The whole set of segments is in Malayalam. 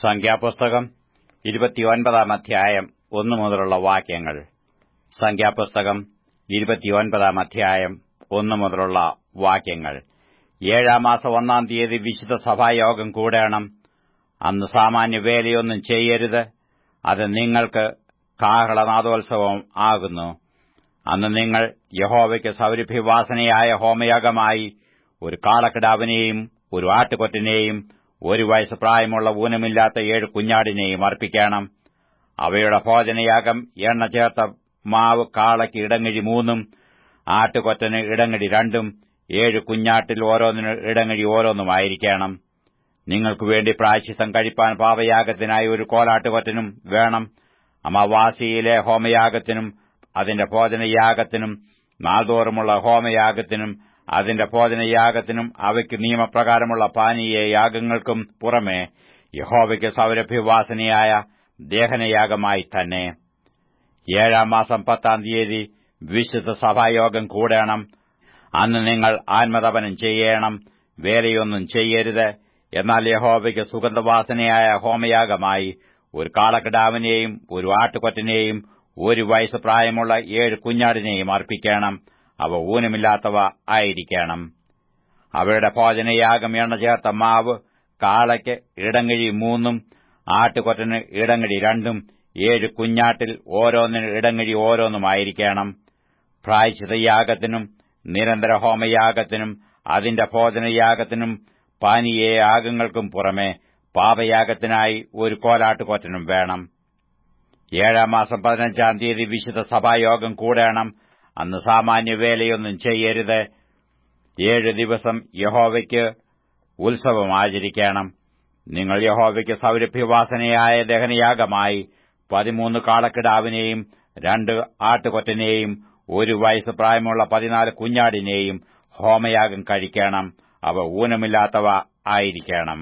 സംഖ്യാപുസ്തകം ഇരുപത്തിയൊൻപതാം അധ്യായം ഒന്നു മുതലുള്ള വാക്യങ്ങൾ സംഖ്യാപുസ്തകം ഇരുപത്തിയൊൻപതാം അധ്യായം ഒന്നു മുതലുള്ള വാക്യങ്ങൾ ഏഴാം മാസം ഒന്നാം തീയതി വിശുദ്ധ സഭായോഗം കൂടേണം അന്ന് സാമാന്യ വേലയൊന്നും ചെയ്യരുത് അത് നിങ്ങൾക്ക് കാഹളനാദോത്സവം ആകുന്നു അന്ന് നിങ്ങൾ യഹോവയ്ക്ക് സൗരഭ്യവാസനയായ ഹോമയാഗമായി ഒരു കാളക്കിടാവിനെയും ഒരു ആട്ടുകൊറ്റനെയും ഒരു വയസ്സ് പ്രായമുള്ള ഊനമില്ലാത്ത ഏഴ് കുഞ്ഞാടിനെയും അർപ്പിക്കണം അവയുടെ ഭോജനയാഗം എണ്ണ ചേർത്ത മാവ് കാളയ്ക്ക് ഇടങ്ങഴി മൂന്നും ആട്ടുകൊറ്റന് ഇടങ്ങഴി രണ്ടും ഏഴ് കുഞ്ഞാട്ടിൽ ഓരോന്നിന് ഇടങ്ങഴി ഓരോന്നുമായിരിക്കണം നിങ്ങൾക്കു വേണ്ടി പ്രായശ്ചിത്തം കഴിപ്പാൻ പാപയാഗത്തിനായി ഒരു കോലാട്ടുകൊറ്റനും വേണം അമാവാസിയിലെ ഹോമയാഗത്തിനും അതിന്റെ ഭോജനയാഗത്തിനും നാൾതോറുമുള്ള ഹോമയാഗത്തിനും അതിന്റെ ഭോജനയാഗത്തിനും അവയ്ക്ക് നിയമപ്രകാരമുള്ള പാനീയ യാഗങ്ങൾക്കും പുറമെ യഹോവയ്ക്ക് സൗരഭ്യവാസനയായ ദേഹനയാഗമായി തന്നെ ഏഴാം മാസം പത്താം തീയതി വിശുദ്ധ സഭായോഗം കൂടണം അന്ന് നിങ്ങൾ ആത്മതപനം ചെയ്യണം വേലയൊന്നും ചെയ്യരുത് എന്നാൽ യഹോവയ്ക്ക് സുഗന്ധവാസനയായ ഹോമയാഗമായി ഒരു കാളക്കിടാവിനെയും ഒരു ആട്ടുകൊറ്റനെയും ഒരു വയസ്സ് പ്രായമുള്ള ഏഴ് കുഞ്ഞാടിനെയും അർപ്പിക്കണം അവ ഊനമില്ലാത്തവ ആയിരിക്കണം അവയുടെ ഭോജനയാഗം എണ്ണ ചേർത്ത മാവ് കാളയ്ക്ക് ഇടങ്ങഴി മൂന്നും ആട്ടുകൊറ്റന് ഇടങ്ങഴി രണ്ടും ഏഴ് കുഞ്ഞാട്ടിൽ ഓരോന്നിന് ഇടങ്ങഴി ഓരോന്നുമായിരിക്കണം പ്രായച്ചിതയാഗത്തിനും നിരന്തര ഹോമയാഗത്തിനും അതിന്റെ ഭോജനയാഗത്തിനും പാനീയ യാഗങ്ങൾക്കും പുറമെ പാപയാഗത്തിനായി ഒരു കോലാട്ടുകൊറ്റനും വേണം ഏഴാം മാസം പതിനഞ്ചാം തീയതി വിശുദ്ധ സഭായോഗം കൂടണം അന്ന് സാമാന്യ വേലയൊന്നും ചെയ്യരുത് ഏഴ് ദിവസം യഹോവയ്ക്ക് ഉത്സവം ആചരിക്കണം നിങ്ങൾ യഹോവയ്ക്ക് സൗരഭ്യവാസനയായ ദഹനയാഗമായി പതിമൂന്ന് കാളക്കിടാവിനെയും രണ്ട് ആട്ടുകൊറ്റനെയും ഒരു വയസ്സ് പ്രായമുള്ള പതിനാല് കുഞ്ഞാടിനെയും ഹോമയാഗം കഴിക്കണം അവ ഊനമില്ലാത്തവ ആയിരിക്കണം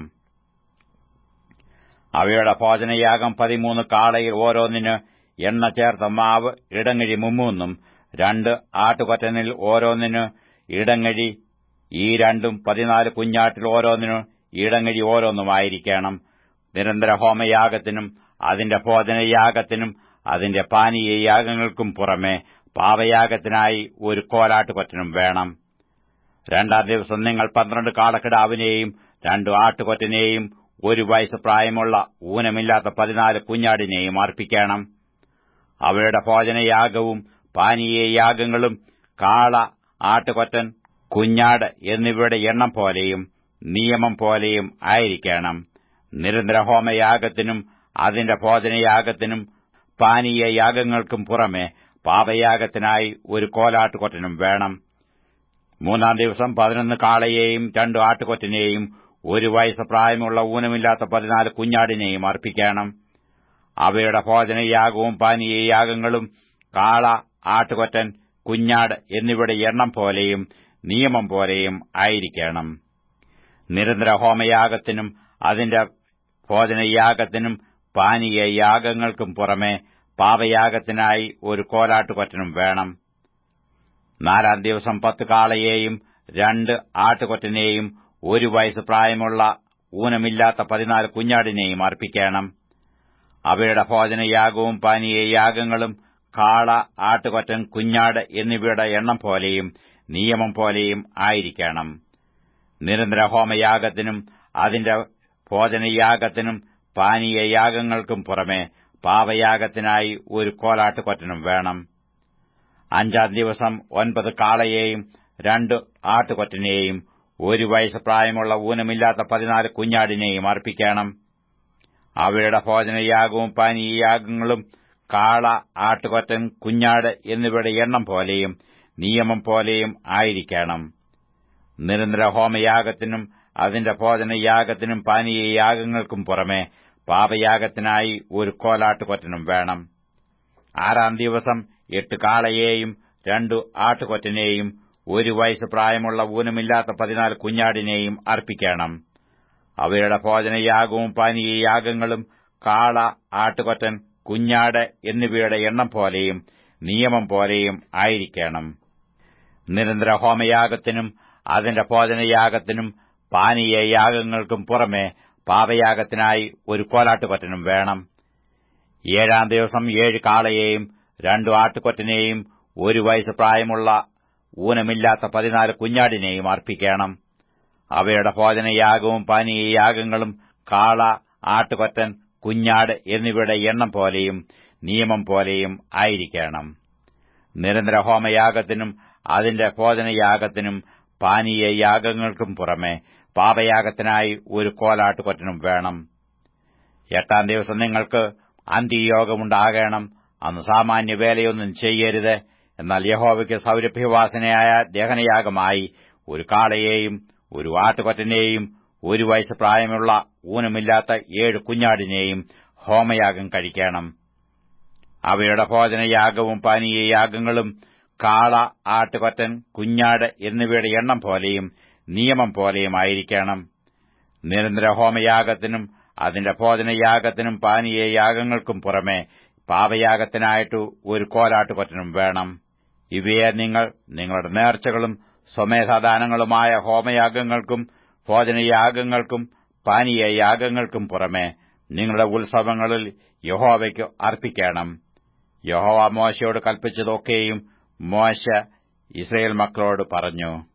അവയുടെ ഭോജനയാഗം പതിമൂന്ന് കാളയിൽ ഓരോന്നിന് എണ്ണ ചേർത്ത മാവ് ഇടങ്ങഴി മുമ്മൂന്നും രണ്ട് ആട്ടുകൊറ്റനിൽ ഓരോന്നിന് ഇടങ്ങഴി ഈ രണ്ടും പതിനാല് കുഞ്ഞാട്ടിൽ ഓരോന്നിനു ഇടങ്ങഴി ഓരോന്നുമായിരിക്കണം നിരന്തര ഹോമയാഗത്തിനും അതിന്റെ ഭോജനയാഗത്തിനും അതിന്റെ പാനീയ യാഗങ്ങൾക്കും പുറമെ പാപയാഗത്തിനായി ഒരു കോലാട്ടുകൊറ്റനും വേണം രണ്ടാം ദിവസം നിങ്ങൾ പന്ത്രണ്ട് കാളക്കിടാവിനെയും രണ്ടു ആട്ടുകൊറ്റനെയും ഒരു വയസ്സ് പ്രായമുള്ള ഊനമില്ലാത്ത പതിനാല് കുഞ്ഞാടിനെയും അർപ്പിക്കണം അവയുടെ ഭോജനയാഗവും പാനീയ യാഗങ്ങളും കാള ആട്ടുകൊറ്റൻ കുഞ്ഞാട് എന്നിവയുടെ എണ്ണം പോലെയും നിയമം പോലെയും ആയിരിക്കണം നിരന്തര ഹോമയാഗത്തിനും അതിന്റെ ഭോജനയാഗത്തിനും പാനീയ യാഗങ്ങൾക്കും പുറമെ പാപയാഗത്തിനായി ഒരു കോലാട്ടുകൊറ്റനും വേണം മൂന്നാം ദിവസം പതിനൊന്ന് കാളയെയും രണ്ടു ആട്ടുകൊറ്റനെയും ഒരു വയസ്സ് പ്രായമുള്ള ഊനമില്ലാത്ത പതിനാല് കുഞ്ഞാടിനെയും അർപ്പിക്കണം അവയുടെ ഭോജനയാഗവും പാനീയ യാഗങ്ങളും കാള ആട്ടുകൊറ്റൻ കുഞ്ഞാട് എന്നിവയുടെ എണ്ണം പോലെയും നിയമം പോലെയും ആയിരിക്കണം നിരന്തര ഹോമയാഗത്തിനും അതിന്റെ ഭോജനയാഗത്തിനും പാനീയ യാഗങ്ങൾക്കും പുറമെ പാപയാഗത്തിനായി ഒരു കോലാട്ടുകൊറ്റനും വേണം നാലാം ദിവസം പത്ത് കാളയെയും രണ്ട് ആട്ടുകൊറ്റനെയും ഒരു വയസ്സ് പ്രായമുള്ള ഊനമില്ലാത്ത പതിനാല് കുഞ്ഞാടിനെയും അർപ്പിക്കണം അവയുടെ ഭോജനയാഗവും പാനീയ യാഗങ്ങളും കാള ആട്ടുകൊറ്റൻ കുഞ്ഞാട് എന്നിവയുടെ എണ്ണം പോലെയും നിയമം പോലെയും ആയിരിക്കണം നിരന്തര ഹോമയാഗത്തിനും അതിന്റെ ഭോജനയാഗത്തിനും പാനീയ യാഗങ്ങൾക്കും പുറമെ പാപയാഗത്തിനായി ഒരു കോലാട്ടുകൊറ്റനും വേണം അഞ്ചാം ദിവസം ഒൻപത് കാളയെയും രണ്ട് ആട്ടുകൊറ്റനെയും ഒരു വയസ്സ് പ്രായമുള്ള ഊനമില്ലാത്ത പതിനാല് കുഞ്ഞാടിനെയും അർപ്പിക്കണം അവയുടെ ഭോജനയാഗവും പാനീയയാഗങ്ങളും കാള ആട്ടുകൊറ്റൻ കുഞ്ഞാട് എന്നിവയുടെ എണ്ണം പോലെയും നിയമം പോലെയും ആയിരിക്കണം നിരന്തര ഹോമയാഗത്തിനും അതിന്റെ ഭോജനയാഗത്തിനും പാനീയ യാഗങ്ങൾക്കും പുറമെ പാപയാഗത്തിനായി ഒരു കോലാട്ടുകൊറ്റനും വേണം ആറാം ദിവസം എട്ട് കാളയെയും രണ്ടു ആട്ടുകൊറ്റനെയും ഒരു വയസ്സ് പ്രായമുള്ള ഊനമില്ലാത്ത പതിനാല് കുഞ്ഞാടിനെയും അർപ്പിക്കണം അവയുടെ ഭോജനയാഗവും പാനീയ യാഗങ്ങളും കാള ആട്ടുകൊറ്റൻ കുഞ്ഞാട് എന്നിവയുടെ എണ്ണം പോലെയും നിയമം പോലെയും ആയിരിക്കണം നിരന്തര ഹോമയാഗത്തിനും അതിന്റെ ഭോജനയാഗത്തിനും പാനീയ യാഗങ്ങൾക്കും പുറമെ പാപയാഗത്തിനായി ഒരു കോലാട്ടുകൊറ്റനും വേണം ഏഴാം ദിവസം ഏഴ് കാളയെയും രണ്ടു ആട്ടുകൊറ്റനെയും ഒരു വയസ്സ് പ്രായമുള്ള ഊനമില്ലാത്ത പതിനാല് കുഞ്ഞാടിനെയും അർപ്പിക്കണം അവയുടെ ഭോജനയാഗവും പാനീയയാഗങ്ങളും കാള ആട്ടുകൊറ്റൻ കുഞ്ഞാട് എന്നിവയുടെ എണ്ണം പോലെയും നിയമം പോലെയും ആയിരിക്കണം നിരന്തര ഹോമയാഗത്തിനും അതിന്റെ ഭോജനയാഗത്തിനും പാനീയയാഗങ്ങൾക്കും പുറമെ പാപയാഗത്തിനായി ഒരു കോലാട്ടുകൊറ്റനും വേണം എട്ടാം ദിവസം നിങ്ങൾക്ക് അന്ത്യയോഗമുണ്ടാകണം അന്ന് സാമാന്യ വേലയൊന്നും ചെയ്യരുത് എന്നാൽ യഹോവയ്ക്ക് സൗരഭ്യവാസനയായ ദഹനയാഗമായി ഒരു കാളയെയും ഒരു ആട്ടുകൊറ്റനെയും ഒരു വയസ്സ് പ്രായമുള്ള ഊനമില്ലാത്ത ഏഴ് കുഞ്ഞാടിനെയും ഹോമയാഗം കഴിക്കണം അവയുടെ ഭോജനയാഗവും പാനീയയാഗങ്ങളും കാള ആട്ടുകൊറ്റൻ കുഞ്ഞാട് എന്നിവയുടെ എണ്ണം പോലെയും നിയമം പോലെയും ആയിരിക്കണം നിരന്തര ഹോമയാഗത്തിനും അതിന്റെ ഭോജനയാഗത്തിനും പാനീയയാഗങ്ങൾക്കും പുറമെ പാപയാഗത്തിനായിട്ട് ഒരു കോലാട്ടുകൊറ്റനും വേണം ഇവയെ നിങ്ങൾ നിങ്ങളുടെ നേർച്ചകളും സ്വമേധാദാനങ്ങളുമായ ഹോമയാഗങ്ങൾക്കും ഭോജനയാഗങ്ങൾക്കും പാനീയയാഗങ്ങൾക്കും പുറമെ നിങ്ങളുടെ ഉത്സവങ്ങളിൽ യഹോവയ്ക്ക് അർപ്പിക്കണം യഹോവ മോശയോട് കൽപ്പിച്ചതൊക്കെയും മോശ ഇസ്രയേൽ മക്കളോട് പറഞ്ഞു